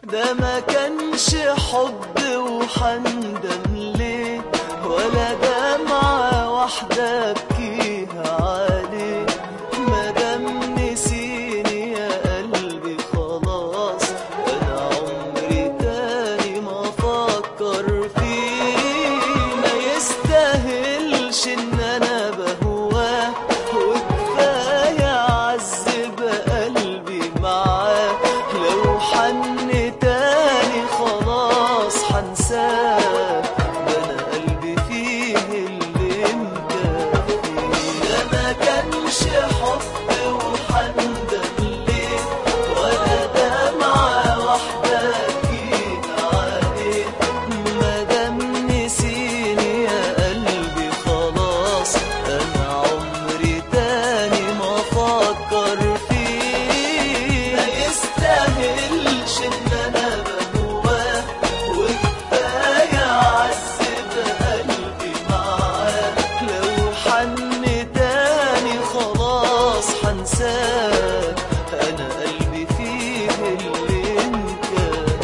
ده ما كانش حب وحندم ليه ولا دمعة واحدة ابكيها عليه ما دام نسيني يا قلبي خلاص انا عمري تاني ما افكر فيه ما يستاهلش ان انا بهواه وكفايه اعذب قلبي معاه لو حن تاني خلاص حنساه ده انا قلبي فيه اللي مكفيه ده ما كانش حب وحندم ليه ولا دمعة واحدة أكيد عليه ما دام نسيني يا قلبي خلاص أنا عمري تاني ما أفكر فيه ما يستاهلش إن أنا بهواه وكفاية أعذب قلبي معاه لو حن تاني خلاص حنساه أنا قلبي فيه اللي مكفيه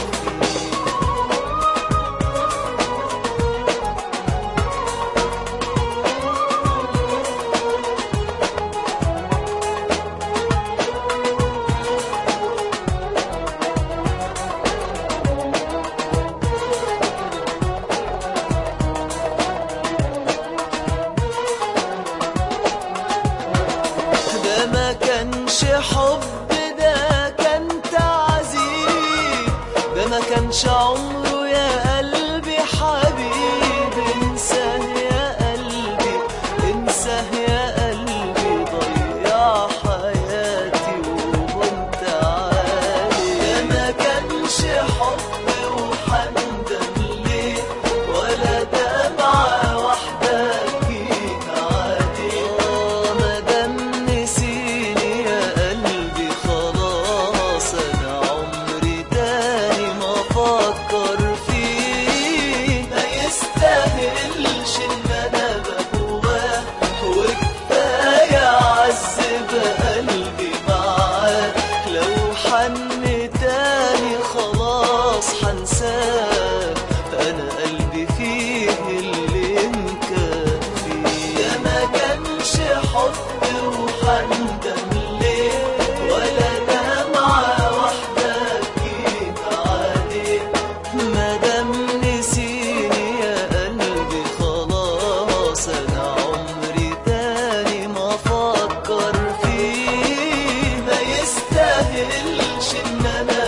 ده ما كانش حب ده كان تعذيب ده ما كانش عمره يا قلبي حبيب انساه يا قلبي انساه يا قلبي ضيع حياتي وكنت عالي ده ما كانش حب وحندم ليه ولا دمعة واحدة أكيد عليه ما دام نسيني يا قلبي خلاص أنا عمري تاني ما أفكر فيه ما يستاهلش إن أنا بهواه وكفاية أعذب قلبي معاه لو حن تاني خلاص حنساه أنا قلبي فيه اللي مكفيه ده ما كانش حب وحندم ليه ولا دمعة واحدة أكيد عليه ما دام نسيني يا قلبي خلاص أنا عمري تاني ما أفكر فيه ما يستاهلش إن أنا